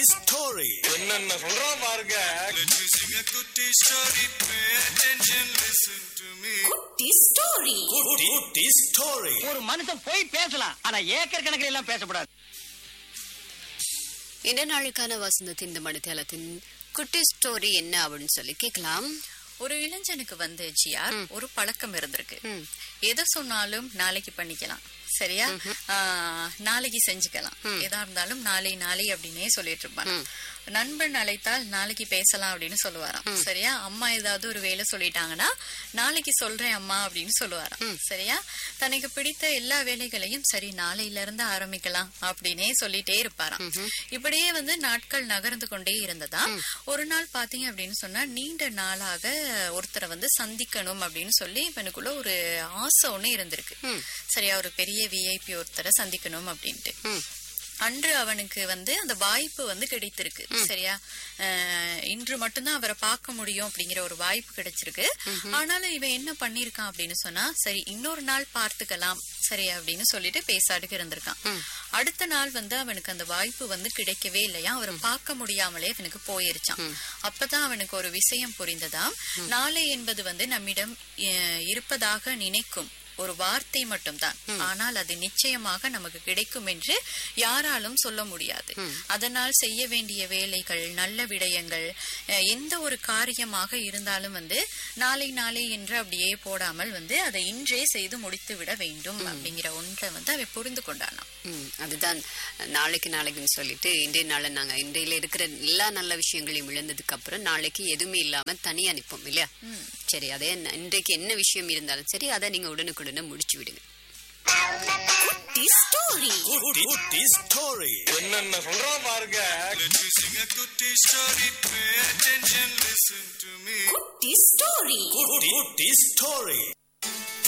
story. என்னென்ன சொல்றான் பாருங்க Let me sing a kutti story. Pay attention, listen to me. Kutti story Kutti, kutti story. ஒரு மனுஷன் போய் பேசலாம் ஆனா ஏக்கர் கணக்கில் எல்லாம் பேசக்கூடாது இந்த நாளுக்கான வசந்தத்தின் இந்த மணித்தளத்தின் குட்டி ஸ்டோரி என்ன அப்படின்னு சொல்லி கேட்கலாம் ஒரு இளைஞனுக்கு வந்து ஜிஆர் ஒரு பழக்கம் இருந்திருக்கு ம். எதை சொன்னாலும் நாளைக்கு பண்ணிக்கலாம் சரியா ஆ, நாளைக்கு செஞ்சுக்கலாம் எதா இருந்தாலும் நாளை நாளை அப்படின்னே சொல்லிட்டு இருப்பான் நண்பன் அழைத்தால் நாளைக்கு பேசலாம் அப்படின்னு சொல்லுவாராம் சரியா அம்மா ஏதாவது ஒரு வேலை சொல்லிட்டாங்கன்னா நாளைக்கு சொல்றேன் அம்மா அப்படின்னு சொல்லுவாராம் சரியா தனக்கு பிடித்த எல்லா வேலைகளையும் சரி நாளையில இருந்து ஆரம்பிக்கலாம் அப்படின்னே சொல்லிட்டே இருப்பாராம் இப்படியே வந்து நாட்கள் நகர்ந்து கொண்டே இருந்ததா ஒரு நாள் பாத்தீங்க அப்படின்னு சொன்னா நீண்ட நாளாக ஒருத்தரை வந்து சந்திக்கணும் அப்படின்னு சொல்லி இவனுக்குள்ள ஒரு ஆசை ஒண்ணு இருந்திருக்கு சரியா ஒரு பெரிய விஐபி ஒருத்தரை சந்திக்கணும் அப்படின்ட்டு அன்று அவனுக்கு வந்து அந்த வாய்ப்பு வந்து கிடைத்திருக்கு சரியா அஹ், இன்று மட்டும்தான் அவரை பார்க்க முடியும் அப்படிங்கிற ஒரு வாய்ப்பு கிடைச்சிருக்கு ஆனாலும் இவன் என்ன பண்ணிருக்கான் அப்படின்னு சொன்னா சரி இன்னொரு நாள் பார்த்துக்கலாம் சரி அப்படின்னு சொல்லிட்டு பேசாடுக்கு இருந்திருக்கான் அடுத்த நாள் வந்து அவனுக்கு அந்த வாய்ப்பு வந்து கிடைக்கவே இல்லையா அவரை பார்க்க முடியாமலே அவனுக்கு போயிருச்சான் அப்பதான் அவனுக்கு ஒரு விஷயம் புரிந்ததாம் நாளை என்பது வந்து நம்மிடம் அஹ், இருப்பதாக நினைக்கும் ஒரு வார்த்தை மட்டும்தான் ஆனால் அது நிச்சயமாக நமக்கு கிடைக்கும் என்று யாராலும் சொல்ல முடியாது அதனால் செய்ய வேண்டிய வேலைகள் நல்ல விடயங்கள் அஹ், எந்த ஒரு காரியமாக இருந்தாலும் வந்து நாளை நாளை என்று அப்படியே போடாமல் வந்து அதை இன்றே செய்து முடித்து விட வேண்டும் அப்படிங்கிற ஒன்றை வந்து அவன் புரிந்து கொண்டானாம் ம், அதுதான் நாளைக்கு நாளைக்குன்னு சொல்லிட்டு இன்றைய நாள நாங்க இன்றையில இருக்கிற எல்லா நல்ல விஷயங்களையும் இழந்ததுக்கு அப்புறம் நாளைக்கு எதுவுமே இல்லாம தனியா நிப்போம் இல்லையா சரி அதே என்ன- இன்றைக்கு என்ன விஷயம் இருந்தாலும் சரி அதை நீங்க உடனுக்குடனே முடிச்சு விடுங்க Kutti, kutti story. என்னென்ன சொல்றான் பாருங்க Let me sing a kutti story. Pay attention, listen to me. Kutti story Kutti, kutti story.